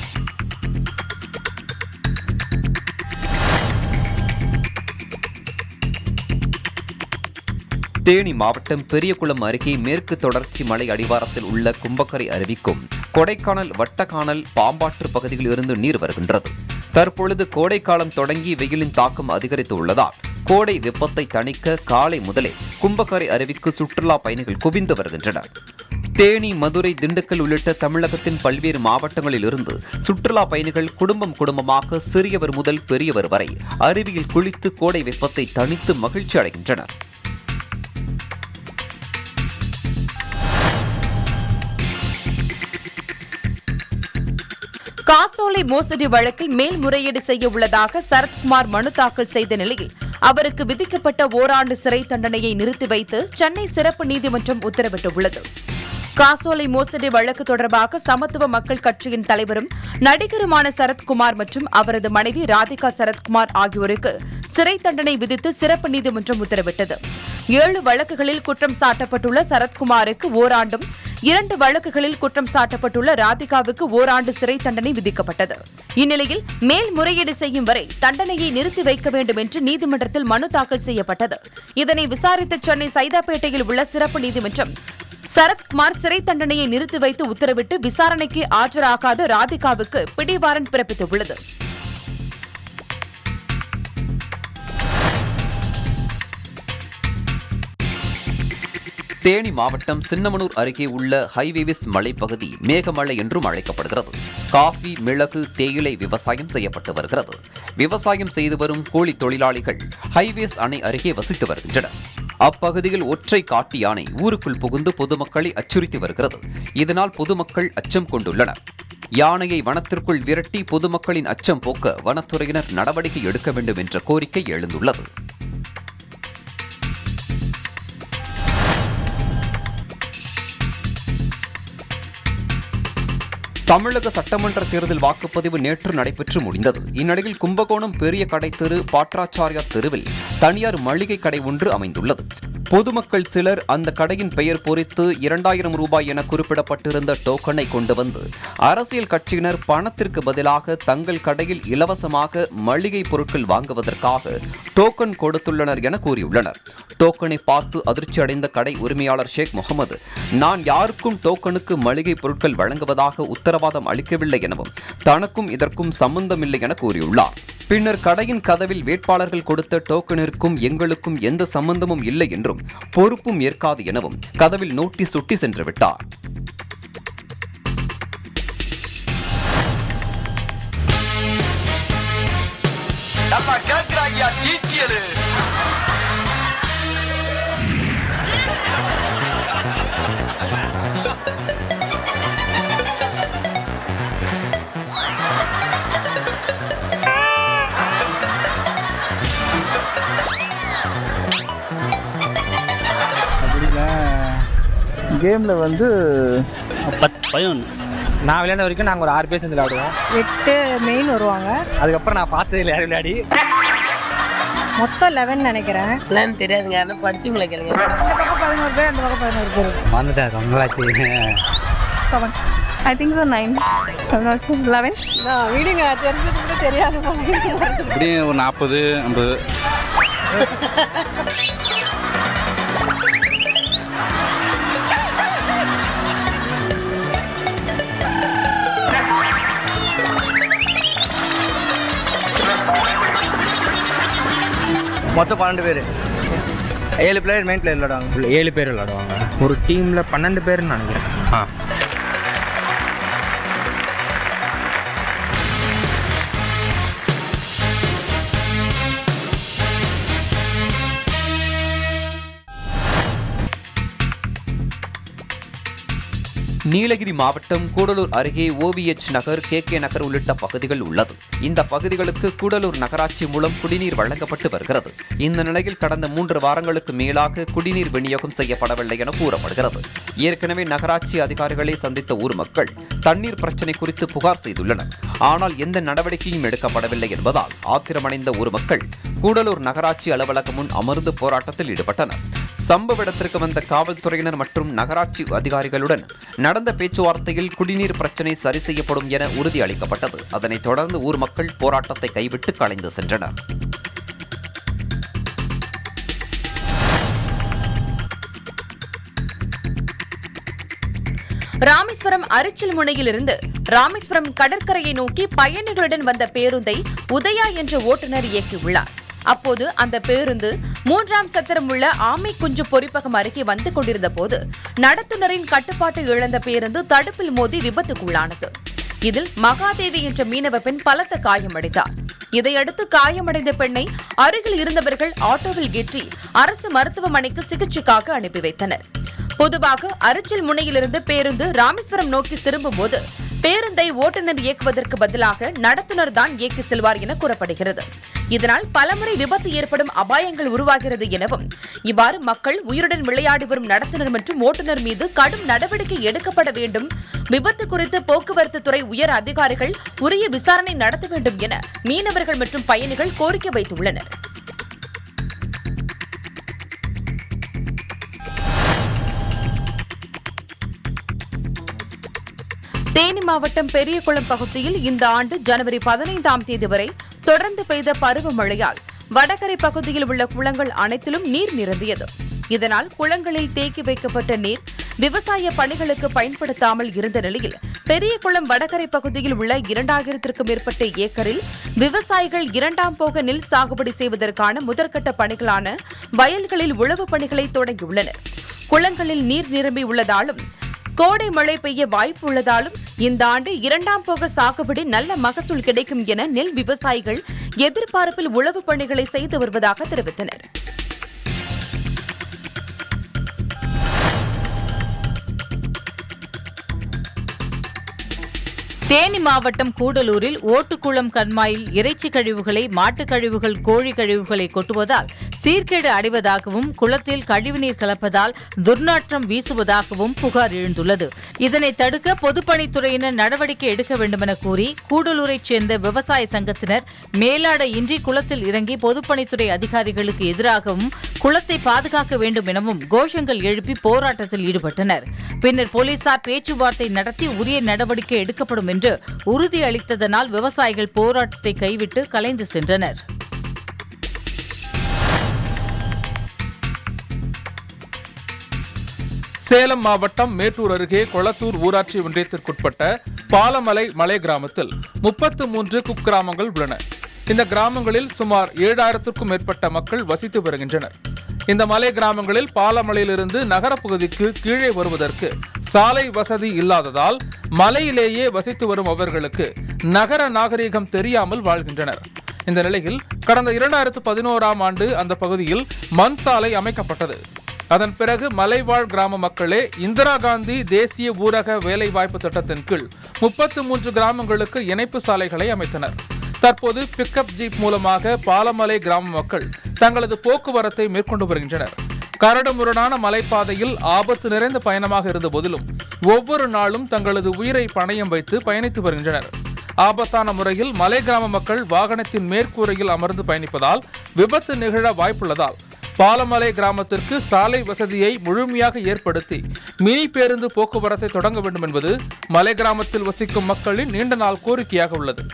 தேனி மாவட்டம் பெரியகுளம் அருகே மேற்கு தொடர்ச்சி மலை அடிவாரத்தில் உள்ள கும்பக்கரை அருவிக்கும் கொடைக்கானல் வட்டக்கானல் பாம்பாற்று பகுதியில் இருந்து நீர் வருகின்றது தற்பொழுது கோடைக்காலம் தொடங்கி வெயிலின் தாக்கம் அதிகரித்து உள்ளதால் கோடை வெப்பத்தை தணிக்க காலை முதலே கும்பக்கரை அருவிக்கு சுற்றுலா பயணிகள் குவிந்து வருகின்றனர் தேனி மதுரை திண்டுக்கல் உள்ளிட்ட தமிழகத்தின் பல்வேறு மாவட்டங்களில் இருந்து சுற்றுலா பயணிகள் குடும்பம் குடும்பமாக சிறியவர் முதல் பெரியவர் வரை அருவியில் குளித்து கோடை வெப்பத்தை தணித்து மகிழ்ச்சி அடைகின்றனர் காசோலை மோசடி வழக்கில் மேல்முறையீடு செய்ய உள்ளதாக சரத்குமார் மனு தாக்கல் செய்த நிலையில் அவருக்கு விதிக்கப்பட்ட ஓராண்டு சிறை தண்டனையை நிறுத்தி வைத்து சென்னை சிறப்பு நீதிமன்றம் உத்தரவிட்டுள்ளது காசோலை மோசடி வழக்கு தொடர்பாக சமத்துவ மக்கள் கட்சியின் தலைவரும் நடிகருமான சரத்குமார் மற்றும் அவரது மனைவி ராதிகா சரத்குமார் ஆகியோருக்கு சிறை தண்டனை விதித்து சிறப்பு நீதிமன்றம் உத்தரவிட்டது ஏழு வழக்குகளில் குற்றம் சாட்டப்பட்டுள்ள சரத்குமாருக்கு ஓராண்டும் இரண்டு வழக்குகளில் குற்றம் சாட்டப்பட்டுள்ள ராதிகாவுக்கு ஓராண்டு சிறை தண்டனை விதிக்கப்பட்டது இந்நிலையில் மேல்முறையீடு செய்யும் வரை தண்டனையை நிறுத்தி வைக்க வேண்டும் என்று நீதிமன்றத்தில் மனு தாக்கல் செய்யப்பட்டது இதனை விசாரித்த சென்னை சைதாப்பேட்டையில் உள்ள சிறப்பு நீதிமன்றம் சரத்குமார் சிறை தண்டனையை நிறுத்தி வைத்து உத்தரவிட்டு விசாரணைக்கு ஆஜராகாத ராதிகாவுக்கு பிடிவாரண்ட் பிறப்பித்துள்ளது தேனி மாவட்டம் சின்னமனூர் அருகே உள்ள ஹைவேவிஸ் மலைப்பகுதி மேகமலை என்றும் அழைக்கப்படுகிறது காஃபி மிளகு தேயிலை விவசாயம் செய்யப்பட்டு வருகிறது விவசாயம் செய்து வரும் கூலி தொழிலாளிகள் ஹைவேஸ் அணை அருகே வசித்து வருகின்றனர் அப்பகுதியில் ஒற்றை காட்டு யானை ஊருக்குள் புகுந்து பொதுமக்களை அச்சுறுத்தி வருகிறது இதனால் பொதுமக்கள் அச்சம் கொண்டுள்ளனர் யானையை வனத்திற்குள் விரட்டி பொதுமக்களின் அச்சம் போக்க வனத்துறையினர் நடவடிக்கை எடுக்க வேண்டும் என்ற கோரிக்கை எழுந்துள்ளது தமிழக சட்டமன்ற தேர்தல் வாக்குப்பதிவு நேற்று நடைபெற்று முடிந்தது இந்நிலையில் கும்பகோணம் பெரிய கடை தெரு பாட்ராச்சாரியார் தெருவில் தனியார் மளிகை கடை ஒன்று அமைந்துள்ளது பொதுமக்கள் சிலர் அந்த கடையின் பெயர் பொறித்து இரண்டாயிரம் ரூபாய் என குறிப்பிடப்பட்டிருந்த டோக்கனை கொண்டு வந்து அரசியல் கட்சியினர் பணத்திற்கு பதிலாக தங்கள் கடையில் இலவசமாக மளிகை பொருட்கள் வாங்குவதற்காக டோக்கன் கொடுத்துள்ளனர் என கூறியுள்ளனர் டோக்கனை பார்த்து அதிர்ச்சி அடைந்த கடை உரிமையாளர் ஷேக் முகமது நான் யாருக்கும் டோக்கனுக்கு மளிகை பொருட்கள் வழங்குவதாக உத்தரவாதம் அளிக்கவில்லை எனவும் தனக்கும் இதற்கும் சம்பந்தமில்லை என கூறியுள்ளார் பின்னர் கடையின் கதவில் வேட்பாளர்கள் கொடுத்த டோக்கனிற்கும் எங்களுக்கும் எந்த சம்பந்தமும் இல்லை என்றும் பொறுப்பும் ஏற்காது எனவும் கதவில் நோட்டீஸ் சுட்டி சென்று விட்டார் நல்லா கேக்குறாங்க டீட்டியலு கேமில் வந்து பத்து பதினொன்று நான் விளையாட வரைக்கும் நாங்கள் ஒரு ஆறு பேர் சேர்ந்து விளையாடுவோம் எட்டு மெயின் வருவாங்க அதுக்கப்புறம் நான் பார்த்தது இல்லை யாரும் விளையாடி மொத்தம் லெவன் நினைக்கிறேன் என்னன்னு தெரியாதுங்க ஆனால் படிச்சவங்களை கேளுங்க இந்த பக்கம் பதினோரு பேர் அந்த பக்கம் பதினோரு பேர் வந்துட்டேன் ரொம்பளாச்சு seven I think so nine eleven வீடுங்க தெரிஞ்சது கூட தெரியாது எப்படியும் ஒரு நாற்பது ஐம்பது மொத்தம் பன்னெண்டு பேர் ஏழு பிளேயர் மெயின் பிளேயர் விளையாடுவாங்க ஏழு பேர் விளையாடுவாங்க ஒரு டீமில் பன்னெண்டு பேர்னு நினைக்கிறேன் ஆ நீலகிரி மாவட்டம் கூடலூர் அருகே ஓவிஎச் நகர் கே கே நகர் உள்ளிட்ட பகுதிகள் உள்ளது இந்த பகுதிகளுக்கு கூடலூர் நகராட்சி மூலம் குடிநீர் வழங்கப்பட்டு வருகிறது இந்த நிலையில் கடந்த மூன்று வாரங்களுக்கு மேலாக குடிநீர் விநியோகம் செய்யப்படவில்லை என கூறப்படுகிறது ஏற்கனவே நகராட்சி அதிகாரிகளை சந்தித்த ஊர் மக்கள் தண்ணீர் பிரச்சினை குறித்து புகார் செய்துள்ளனர் ஆனால் எந்த நடவடிக்கையும் எடுக்கப்படவில்லை என்பதால் ஆத்திரமடைந்த ஊர் மக்கள் கூடலூர் நகராட்சி அலுவலகம் முன் அமர்ந்து போராட்டத்தில் ஈடுபட்டனர் சம்பவ இடத்திற்கு வந்த காவல்துறையினர் மற்றும் நகராட்சி அதிகாரிகளுடன் நடந்த பேச்சுவார்த்தையில் குடிநீர் பிரச்சினை சரி செய்யப்படும் என உறுதி அளிக்கப்பட்டது அதனைத் தொடர்ந்து ஊர் மக்கள் போராட்டத்தை கைவிட்டு கலைந்து சென்றனர் ராமேஸ்வரம் அரிச்சல் முனையிலிருந்து ராமேஸ்வரம் கடற்கரையை நோக்கி பயணிகளுடன் வந்த பேருந்தை உதயா என்ற ஓட்டுநர் இயக்கியுள்ளார் அப்போது அந்த பேருந்து மூன்றாம் சத்திரம் உள்ள ஆமை குஞ்சு பொறிப்பகம் அருகே வந்து கொண்டிருந்த போது நடத்துனரின் கட்டுப்பாட்டை இழந்த பேருந்து தடுப்பில் மோதி விபத்துக்குள்ளானது இதில் மகாதேவி என்ற மீனவ பெண் பலத்த காயமடைந்தார் இதையடுத்து காயமடைந்த பெண்ணை அருகில் இருந்தவர்கள் ஆட்டோவில் ஏற்றி அரசு மருத்துவமனைக்கு சிகிச்சைக்காக அனுப்பி வைத்தனர் பொதுவாக அரிச்சல் முனையிலிருந்து பேருந்து ராமேஸ்வரம் நோக்கி திரும்பும்போது பேருந்தை ஓட்டுநர் இயக்குவதற்கு பதிலாக நடத்துனர் தான் இயக்கி செல்வார் என கூறப்படுகிறது இதனால் பலமுறை விபத்து ஏற்படும் அபாயங்கள் உருவாகிறது எனவும் இவ்வாறு மக்கள் உயிருடன் விளையாடி வரும் நடத்துனர் மற்றும் ஓட்டுநர் மீது கடும் நடவடிக்கை எடுக்கப்பட வேண்டும் விபத்து குறித்து போக்குவரத்து துறை உயர் அதிகாரிகள் உரிய விசாரணை நடத்த வேண்டும் என மீனவர்கள் மற்றும் பயணிகள் கோரிக்கை வைத்துள்ளனர் தேனி மாவட்டம் பெரியகுளம் பகுதியில் இந்த ஆண்டு ஜனவரி பதினைந்தாம் தேதி வரை தொடர்ந்து பெய்த பருவமழையால் வடகரை பகுதியில் உள்ள குளங்கள் அனைத்திலும் நீர் நிரம்பியது இதனால் குளங்களில் தேக்கி வைக்கப்பட்ட நீர் விவசாய பணிகளுக்கு பயன்படுத்தாமல் இருந்த நிலையில் பெரியகுளம் வடகரை பகுதியில் உள்ள இரண்டாயிரத்திற்கும் மேற்பட்ட ஏக்கரில் விவசாயிகள் இரண்டாம் போக நெல் சாகுபடி செய்வதற்கான முதற்கட்ட பணிகளான வயல்களில் உழவு பணிகளை தொடங்கியுள்ளனர் குளங்களில் நீர் நிரம்பி உள்ளதாலும் கோடை மழை பெய்ய வாய்ப்பு உள்ளதாலும் இந்த ஆண்டு இரண்டாம் போக சாகுபடி நல்ல மகசூல் கிடைக்கும் என நெல் விவசாயிகள் எதிர்பார்ப்பில் உழவு பணிகளை செய்து வருவதாக தெரிவித்தனர் தேனி மாவட்டம் கூடலூரில் ஓட்டுக்குளம் கண்மாயில் இறைச்சி கழிவுகளை மாட்டுக் கழிவுகள் கோழி கழிவுகளை கொட்டுவதால் சீர்கேடு அடைவதாகவும் குளத்தில் கழிவுநீர் கலப்பதால் துர்நாற்றம் வீசுவதாகவும் புகார் எழுந்துள்ளது இதனை தடுக்க பொதுப்பணித்துறையினர் நடவடிக்கை எடுக்க வேண்டுமென கூறி கூடலூரைச் சேர்ந்த விவசாய சங்கத்தினர் மேலாடை இன்றி குளத்தில் இறங்கி பொதுப்பணித்துறை அதிகாரிகளுக்கு எதிராகவும் குளத்தை பாதுகாக்க வேண்டும் எனவும் கோஷங்கள் எழுப்பி போராட்டத்தில் ஈடுபட்டனர் பின்னர் போலீசார் பேச்சுவார்த்தை நடத்தி உரிய நடவடிக்கை எடுக்கப்படும் என்று உறுதியளித்ததனால் விவசாயிகள் போராட்டத்தை கைவிட்டு கலைந்து சென்றனர் சேலம் மாவட்டம் மேட்டூர் அருகே கொளத்தூர் ஊராட்சி ஒன்றியத்திற்குட்பட்ட பாலமலை மலை கிராமத்தில் முப்பத்து மூன்று குக்கிராமங்கள் உள்ளன இந்த கிராமங்களில் சுமார் ஏழாயிரத்திற்கும் மேற்பட்ட மக்கள் வசித்து வருகின்றனர் இந்த மலை கிராமங்களில் பாலமலையிலிருந்து நகரப்பகுதிக்கு கீழே வருவதற்கு சாலை வசதி இல்லாததால் மலையிலேயே வசித்து வரும் அவர்களுக்கு நகர நாகரீகம் தெரியாமல் வாழ்கின்றனர் இந்த நிலையில் கடந்த இரண்டாயிரத்து பதினோராம் ஆண்டு அந்த பகுதியில் மண் சாலை அமைக்கப்பட்டது அதன் பிறகு மலைவாழ் கிராம மக்களே இந்திரா காந்தி தேசிய ஊரக வேலைவாய்ப்பு திட்டத்தின் கீழ் முப்பத்து மூன்று கிராமங்களுக்கு இணைப்பு சாலைகளை அமைத்தனர் தற்போது பிக்கப் ஜீப் மூலமாக பாலமலை கிராம மக்கள் தங்களது போக்குவரத்தை மேற்கொண்டு வருகின்றனர் கரடுமுரடான மலைப்பாதையில் ஆபத்து நிறைந்த பயணமாக இருந்த போதிலும் ஒவ்வொரு நாளும் தங்களது உயிரை பணயம் வைத்து பயணித்து வருகின்றனர் ஆபத்தான முறையில் மலை கிராம மக்கள் வாகனத்தின் மேற்கூரையில் அமர்ந்து பயணிப்பதால் விபத்து நிகழ வாய்ப்புள்ளதால் பாலமலை கிராமத்திற்கு சாலை வசதியை முழுமையாக ஏற்படுத்தி மினி பேருந்து போக்குவரத்தை தொடங்க வேண்டும் என்பது மலை கிராமத்தில் வசிக்கும் மக்களின் நீண்ட நாள் கோரிக்கையாக உள்ளது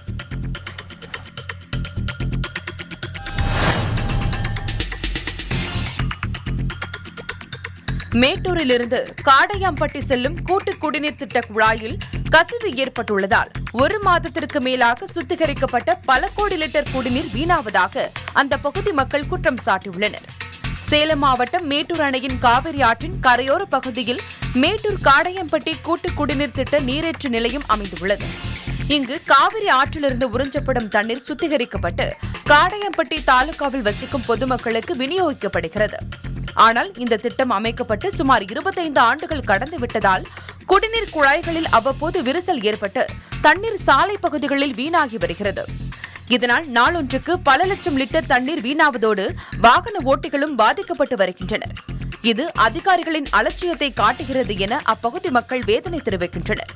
மேட்டூரிலிருந்து காடையாம்பட்டி செல்லும் கூட்டு குடிநீர் திட்ட குழாயில் கசிவு ஏற்பட்டுள்ளதால் ஒரு மாதத்திற்கு மேலாக சுத்திகரிக்கப்பட்ட பல கோடி லிட்டர் குடிநீர் வீணாவதாக அந்த பகுதி மக்கள் குற்றம் சாட்டியுள்ளனர் சேலம் மாவட்டம் மேட்டூர் அணையின் காவிரி ஆற்றின் கரையோர பகுதியில் மேட்டூர் காடையம்பட்டி கூட்டு குடிநீர் திட்ட நீரேற்று நிலையம் அமைந்துள்ளது இங்கு காவிரி ஆற்றிலிருந்து உறிஞ்சப்படும் தண்ணீர் சுத்திகரிக்கப்பட்டு காடையம்பட்டி தாலுகாவில் வசிக்கும் பொதுமக்களுக்கு விநியோகிக்கப்படுகிறது ஆனால் இந்த திட்டம் அமைக்கப்பட்டு சுமார் இருபத்தைந்து ஆண்டுகள் கடந்து விட்டதால் குடிநீர் குழாய்களில் அவ்வப்போது விரிசல் ஏற்பட்டு தண்ணீர் சாலை பகுதிகளில் வீணாகி வருகிறது இதனால் நாளொன்றுக்கு பல லட்சம் லிட்டர் தண்ணீர் வீணாவதோடு வாகன ஓட்டிகளும் பாதிக்கப்பட்டு வருகின்றனர் இது அதிகாரிகளின் அலட்சியத்தை காட்டுகிறது என அப்பகுதி மக்கள் வேதனை தெரிவிக்கின்றனர்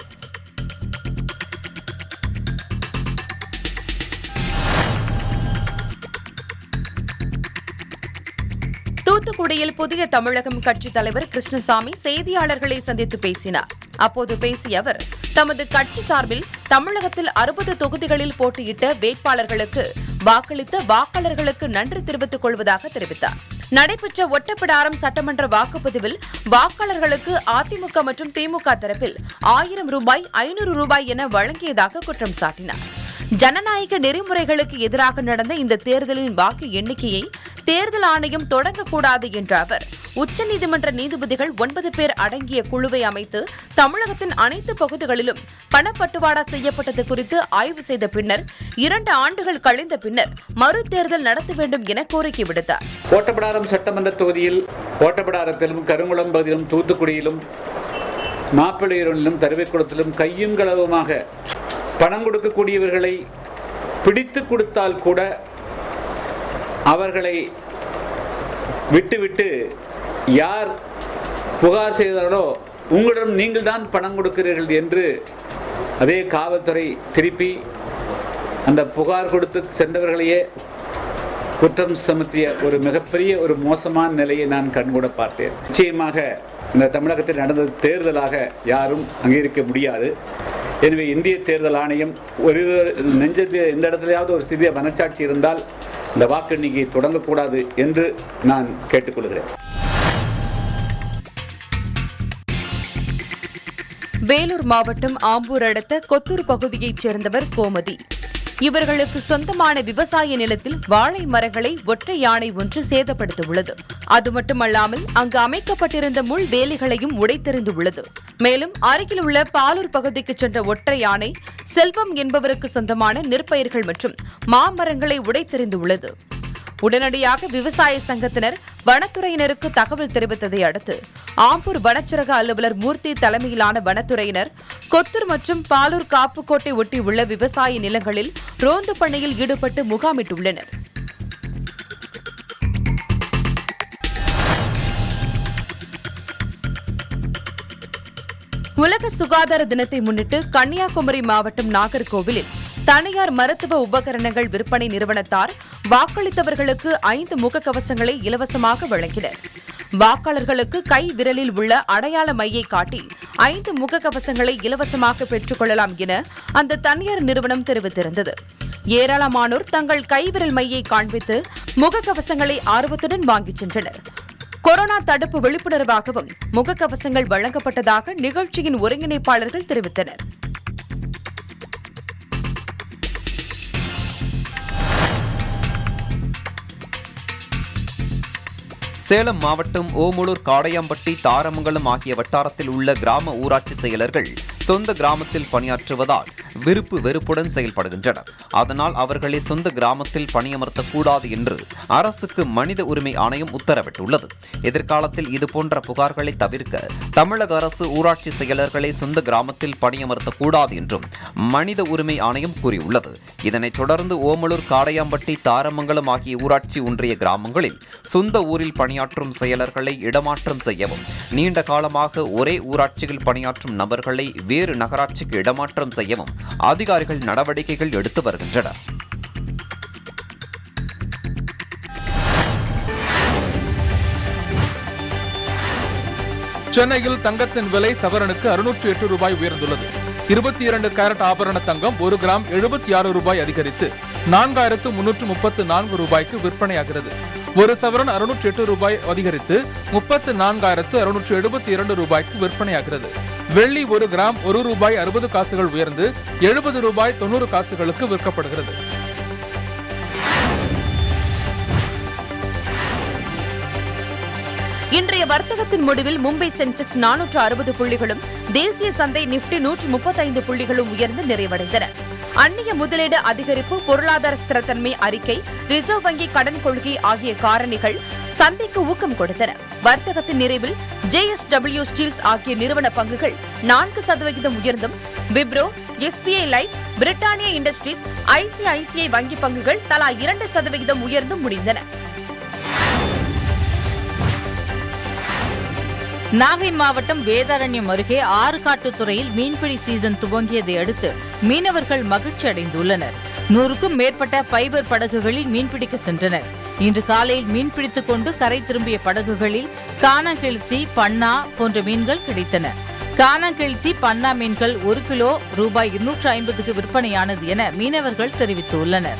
தூத்துக்குடியில் புதிய தமிழகம் கட்சித் தலைவர் கிருஷ்ணசாமி செய்தியாளர்களை சந்தித்து பேசினார் அப்போது பேசிய அவர் தமது கட்சி சார்பில் தமிழகத்தில் அறுபது தொகுதிகளில் போட்டியிட்ட வேட்பாளர்களுக்கு வாக்களித்த வாக்காளர்களுக்கு நன்றி தெரிவித்துக் கொள்வதாக தெரிவித்தார் நடைபெற்ற ஒட்டப்பிடாரம் சட்டமன்ற வாக்குப்பதிவில் வாக்காளர்களுக்கு அதிமுக மற்றும் திமுக தரப்பில் ஆயிரம் ரூபாய் ஐநூறு ரூபாய் என வழங்கியதாக குற்றம் சாட்டினார் ஜனநாயக நெறிமுறைகளுக்கு எதிராக நடந்த இந்த தேர்தலின் வாக்கு எண்ணிக்கையை தேர்தல் ஆணையம் தொடங்கக்கூடாது என்ற அவர் உச்சநீதிமன்ற நீதிபதிகள் ஒன்பது பேர் அடங்கிய குழுவை அமைத்து தமிழகத்தின் அனைத்து பகுதிகளிலும் பணப்பட்டுவாடா செய்யப்பட்டது குறித்து ஆய்வு செய்த பின்னர் இரண்டு ஆண்டுகள் கழிந்த பின்னர் மறு தேர்தல் நடத்த வேண்டும் என கோரிக்கை விடுத்தார் ஓட்டப்பிடாரம் சட்டமன்ற தொகுதியில் ஓட்டப்பிடாரத்திலும் கருங்குளம் பகுதியிலும் தூத்துக்குடியிலும் மாப்பிள்ளையூரிலும் தருவைக்குளத்திலும் கையும் களவுமாக பணம் கொடுக்கக்கூடியவர்களை பிடித்து கொடுத்தால் கூட அவர்களை விட்டுவிட்டு யார் புகார் செய்தார்களோ உங்களிடம் நீங்கள் தான் பணம் கொடுக்கிறீர்கள் என்று அதே காவல்துறை திருப்பி அந்த புகார் கொடுத்து சென்றவர்களையே குற்றம் சுமத்திய ஒரு மிகப்பெரிய ஒரு மோசமான நிலையை நான் கண்கூட பார்த்தேன் நிச்சயமாக இந்த தமிழகத்தில் நடந்த தேர்தலாக யாரும் அங்கீகரிக்க முடியாது எனவே இந்திய தேர்தல் ஆணையம் ஒரு நெஞ்சத்தில் எந்த இடத்துலையாவது ஒரு சிறிய மனச்சாட்சி இருந்தால் இந்த வாக்கு எண்ணிக்கையை தொடங்கக்கூடாது என்று நான் கேட்டுக்கொள்கிறேன் வேலூர் மாவட்டம் ஆம்பூர் அடுத்த கொத்தூர் பகுதியைச் சேர்ந்தவர் கோமதி இவர்களுக்கு சொந்தமான விவசாய நிலத்தில் வாழை மரங்களை ஒற்றை யானை ஒன்று சேதப்படுத்தியுள்ளது அது மட்டுமல்லாமல் அங்கு அமைக்கப்பட்டிருந்த முள் வேலிகளையும் உடைத்தெறிந்துள்ளது மேலும் அருகில் உள்ள பாலூர் பகுதிக்கு சென்ற ஒற்றை யானை செல்வம் என்பவருக்கு சொந்தமான நெற்பயிர்கள் மற்றும் மாமரங்களை உடைத்தெறிந்துள்ளது உடனடியாக விவசாய சங்கத்தினர் வனத்துறையினருக்கு தகவல் தெரிவித்ததை அடுத்து ஆம்பூர் வனச்சரக அலுவலர் மூர்த்தி தலைமையிலான வனத்துறையினர் கொத்தூர் மற்றும் பாலூர் காப்புக்கோட்டை ஒட்டியுள்ள விவசாய நிலங்களில் ரோந்து பணியில் ஈடுபட்டு முகாமிட்டுள்ளனர் உலக சுகாதார தினத்தை முன்னிட்டு கன்னியாகுமரி மாவட்டம் நாகர்கோவிலில் தனியார் மருத்துவ உபகரணங்கள் விற்பனை நிறுவனத்தார் வாக்களித்தவர்களுக்கு ஐந்து முகக்கவசங்களை இலவசமாக வழங்கினர் வாக்காளர்களுக்கு கை விரலில் உள்ள அடையாள மையை காட்டி ஐந்து முகக்கவசங்களை இலவசமாக பெற்றுக் கொள்ளலாம் என அந்த தனியார் நிறுவனம் தெரிவித்திருந்தது ஏராளமானோர் தங்கள் கைவிரல் மையை காண்பித்து முகக்கவசங்களை ஆர்வத்துடன் வாங்கிச் சென்றனர் கொரோனா தடுப்பு விழிப்புணர்வாகவும் முகக்கவசங்கள் வழங்கப்பட்டதாக நிகழ்ச்சியின் ஒருங்கிணைப்பாளர்கள் தெரிவித்தனர் சேலம் மாவட்டம் ஓமலூர் காடையாம்பட்டி தாரமங்கலம் ஆகிய வட்டாரத்தில் உள்ள கிராம ஊராட்சி செயலர்கள் சொந்த கிராமத்தில் பணியாற்றுவதால் விருப்பு வெறுப்புடன் செயல்படுகின்றனர் அதனால் அவர்களை சொந்த கிராமத்தில் பணியமர்த்தக்கூடாது என்று அரசுக்கு மனித உரிமை ஆணையம் உத்தரவிட்டுள்ளது எதிர்காலத்தில் இதுபோன்ற புகார்களை தவிர்க்க தமிழக அரசு ஊராட்சி செயலர்களை சொந்த கிராமத்தில் பணியமர்த்தக்கூடாது என்றும் மனித உரிமை ஆணையம் கூறியுள்ளது இதனைத் தொடர்ந்து ஓமலூர் காடையாம்பட்டி தாரமங்கலம் ஆகிய ஊராட்சி ஒன்றிய கிராமங்களில் சொந்த ஊரில் பணியாற்றும் செயலர்களை இடமாற்றம் செய்யவும் நீண்ட காலமாக ஒரே ஊராட்சியில் பணியாற்றும் நபர்களை வேறு நகராட்சிக்கு இடமாற்றம் செய்யவும் அதிகாரிகள் நடவடிக்கைகள் எடுத்து வருகின்றனர் சென்னையில் தங்கத்தின் விலை சவரனுக்கு அறுநூற்று எட்டு ரூபாய் உயர்ந்துள்ளது இருபத்தி இரண்டு கேரட் ஆபரண தங்கம் ஒரு கிராம் எழுபத்தி ஆறு ரூபாய் அதிகரித்து நான்காயிரத்து முன்னூற்று முப்பத்து நான்கு ரூபாய்க்கு விற்பனையாகிறது ஒரு சவரன் அறுநூற்று எட்டு ரூபாய் அதிகரித்து முப்பத்து நான்காயிரத்து அறுநூற்று எழுபத்தி இரண்டு ரூபாய்க்கு விற்பனையாகிறது வெள்ளி ஒரு கிராம் ஒரு ரூபாய் அறுபது காசுகள் உயர்ந்து எழுபது ரூபாய் தொண்ணூறு காசுகளுக்கு விற்கப்படுகிறது இன்றைய வர்த்தகத்தின் முடிவில் மும்பை சென்செக்ஸ் நானூற்று அறுபது புள்ளிகளும் தேசிய சந்தை நிப்டி நூற்று முப்பத்தைந்து புள்ளிகளும் உயர்ந்து நிறைவடைந்தன அந்நிய முதலீடு அதிகரிப்பு பொருளாதார ஸ்திரத்தன்மை அறிக்கை ரிசர்வ் வங்கி கடன் கொள்கை ஆகிய காரணிகள் சந்தைக்கு ஊக்கம் கொடுத்தன வர்த்தகத்தின் நிறைவில் ஜேஎஸ்டபிள்யூ ஸ்டீல்ஸ் ஆகிய நிறுவன பங்குகள் நான்கு சதவிகிதம் உயர்ந்தும் Wipro SBI life Britannia industries ICICI வங்கி பங்குகள் தலா இரண்டு சதவிகிதம் உயர்ந்தும் முடிந்தன நாகை மாவட்டம் வேதாரண்யம் அருகே ஆறுகாட்டுத்துறையில் மீன்பிடி சீசன் துவங்கியதை அடுத்து மீனவர்கள் மகிழ்ச்சி அடைந்துள்ளனர் நூறுக்கும் மேற்பட்ட பைபர் படகுகளில் மீன்பிடிக்க சென்றனர் இன்று காலையில் மீன்பிடித்துக் கொண்டு கரை திரும்பிய படகுகளில் காணாங்கெழுத்தி பன்னா போன்ற மீன்கள் கிடைத்தன காணாங்கெழுத்தி பன்னா மீன்கள் ஒரு கிலோ ரூபாய் இருநூற்று ஐம்பதுக்கு விற்பனையானது என மீனவர்கள் தெரிவித்துள்ளனர்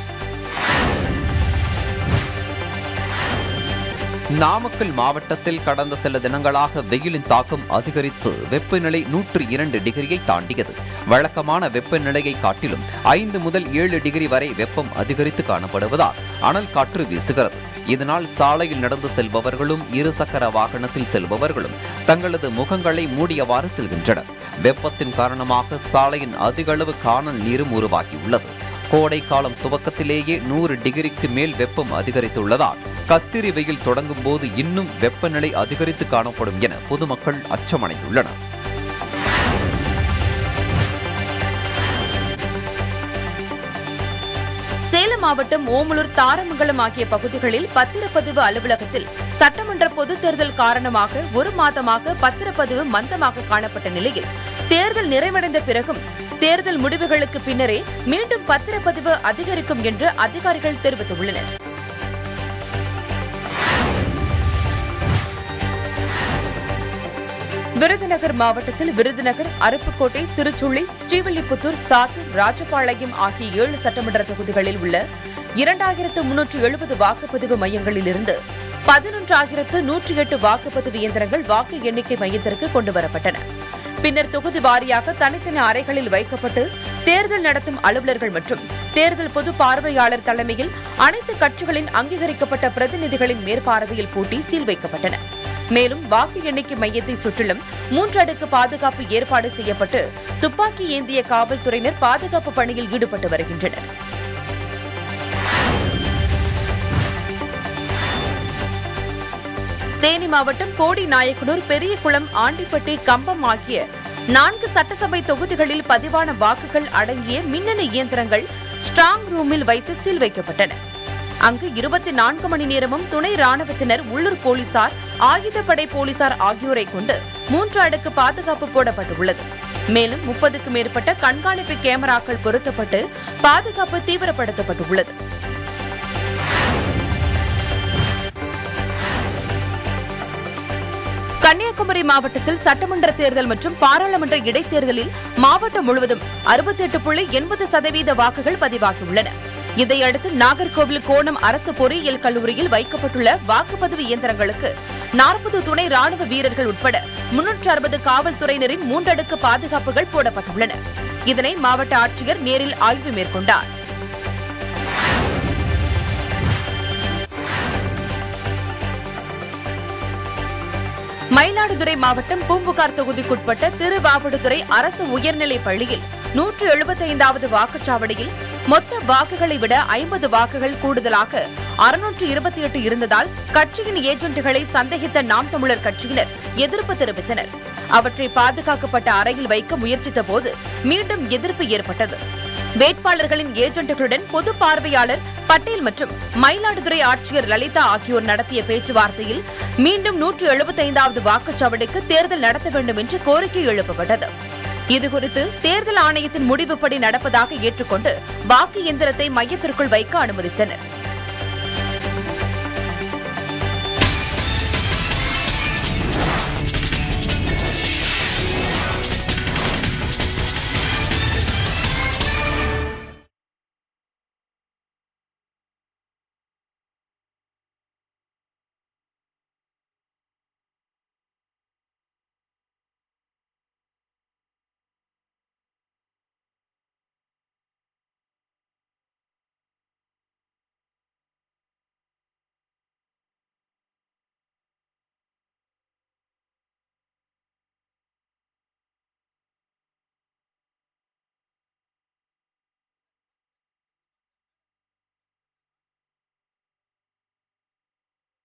நாமக்கல் மாவட்டத்தில் கடந்த சில தினங்களாக வெயிலின் தாக்கம் அதிகரித்து வெப்பநிலை நூற்று இரண்டு டிகிரியை தாண்டியது வழக்கமான வெப்பநிலையை காட்டிலும் ஐந்து முதல் ஏழு டிகிரி வரை வெப்பம் அதிகரித்து காணப்படுவதால் அனல் காற்று வீசுகிறது இதனால் சாலையில் நடந்து செல்பவர்களும் இருசக்கர வாகனத்தில் செல்பவர்களும் தங்களது முகங்களை மூடியவாறு செல்கின்றனர் வெப்பத்தின் காரணமாக சாலையின் அதிகளவு காணல் நீரும் உருவாகியுள்ளது கோடை காலம் துவக்கத்திலேயே நூறு டிகிரிக்கு மேல் வெப்பம் அதிகரித்துள்ளதால் கத்திரி வெயில் தொடங்கும் போது இன்னும் வெப்பநிலை அதிகரித்து காணப்படும் என பொதுமக்கள் அச்சமடைந்துள்ளனர் சேலம் மாவட்டம் ஓமலூர் தாரமங்கலம் ஆகிய பகுதிகளில் பத்திரப்பதிவு அலுவலகத்தில் சட்டமன்ற பொதுத் தேர்தல் காரணமாக ஒரு மாதமாக பத்திரப்பதிவு மந்தமாக காணப்பட்ட நிலையில் தேர்தல் நிறைவடைந்த பிறகும் தேர்தல் முடிவுகளுக்கு பின்னரே மீண்டும் பத்திரப்பதிவு அதிகரிக்கும் என்று அதிகாரிகள் தெரிவித்துள்ளனர் விருதுநகர் மாவட்டத்தில் விருதுநகர் அருப்புக்கோட்டை திருச்சுழி ஸ்ரீவில்லிபுத்தூர் சாத்தூர் ராஜபாளையம் ஆகிய ஏழு சட்டமன்ற தொகுதிகளில் உள்ள இரண்டாயிரத்து முன்னூற்று எழுபது வாக்குப்பதிவு மையங்களில் இருந்து பதினொன்றாயிரத்து நூற்றி எட்டு வாக்குப்பதிவு இயந்திரங்கள் வாக்கு எண்ணிக்கை மையத்திற்கு கொண்டுவரப்பட்டன பின்னர் தொகுதி வாரியாக தனித்தனி அறைகளில் வைக்கப்பட்டு தேர்தல் நடத்தும் அலுவலர்கள் மற்றும் தேர்தல் பொது பார்வையாளர் தலைமையில் அனைத்து கட்சிகளின் அங்கீகரிக்கப்பட்ட பிரதிநிதிகளின் மேற்பார்வையில் பூட்டி சீல் வைக்கப்பட்டன மேலும் வாக்கு எண்ணிக்கை மையத்தை சுற்றிலும் மூன்று அடுக்கு பாதுகாப்பு ஏற்பாடு செய்யப்பட்டு துப்பாக்கி ஏந்திய காவல்துறையினர் பாதுகாப்பு பணியில் ஈடுபட்டு வருகின்றனர் தேனி மாவட்டம் போடி நாயக்கனூர் பெரியகுளம் ஆண்டிப்பட்டி கம்பம் ஆகிய நான்கு சட்டசபை தொகுதிகளில் பதிவான வாக்குகள் அடங்கிய மின்னணு இயந்திரங்கள் ஸ்ட்ராங் ரூமில் வைத்து சீல் வைக்கப்பட்டன அங்கு இருபத்தி நான்கு மணி நேரமும் துணை ராணுவத்தினர் உள்ளூர் போலீசார் ஆயுதப்படை போலீசார் ஆகியோரை கொண்டு மூன்று அடுக்கு பாதுகாப்பு போடப்பட்டுள்ளது மேலும் முப்பதுக்கு மேற்பட்ட கண்காணிப்பு கேமராக்கள் பொருத்தப்பட்டு பாதுகாப்பு தீவிரப்படுத்தப்பட்டுள்ளது கன்னியாகுமரி மாவட்டத்தில் சட்டமன்ற தேர்தல் மற்றும் பாராளுமன்ற இடைத்தேர்தலில் மாவட்டம் முழுவதும் அறுபத்தி எட்டு புள்ளி எண்பது சதவீத வாக்குகள் பதிவாகியுள்ளன இதையடுத்து நாகர்கோவில் கோணம் அரசு பொறியியல் கல்லூரியில் வைக்கப்பட்டுள்ள வாக்குப்பதிவு இயந்திரங்களுக்கு நாற்பது துணை ராணுவ வீரர்கள் உட்பட முன்னூற்று அறுபது காவல்துறையினரின் மூன்றடுக்கு பாதுகாப்புகள் போடப்பட்டுள்ளன இதனை மாவட்ட ஆட்சியர் நேரில் ஆய்வு மேற்கொண்டார் மயிலாடுதுறை மாவட்டம் பூம்புகார் தொகுதிக்குட்பட்ட திருவாவடுதுறை அரசு உயர்நிலைப் பள்ளியில் நூற்று எழுபத்தைந்தாவது வாக்குச்சாவடியில் மொத்த வாக்குகளை விட ஐம்பது வாக்குகள் கூடுதலாக அறுநூற்று இருபத்தி எட்டு இருந்ததால் கட்சியின் ஏஜென்ட்டுகளை சந்தேகித்த நாம் தமிழர் கட்சியினர் எதிர்ப்பு தெரிவித்தனர் அவற்றை பாதுகாக்கப்பட்ட அறையில் வைக்க முயற்சித்த போது மீண்டும் எதிர்ப்பு ஏற்பட்டது வேட்பாளர்களின் ஏஜென்ட்டுகளுடன் பொது பார்வையாளர் பட்டேல் மற்றும் மயிலாடுதுறை ஆட்சியர் லலிதா ஆகியோர் நடத்திய பேச்சுவார்த்தையில் மீண்டும் நூற்று எழுபத்தைந்தாவது வாக்குச்சாவடிக்கு தேர்தல் நடத்த வேண்டும் என்று கோரிக்கை எழுப்பப்பட்டது இதுகுறித்து தேர்தல் ஆணையத்தின் முடிவுப்படி நடப்பதாக ஏற்றுக்கொண்டு வாக்கு எந்திரத்தை மையத்திற்குள் வைக்க அனுமதித்தனர்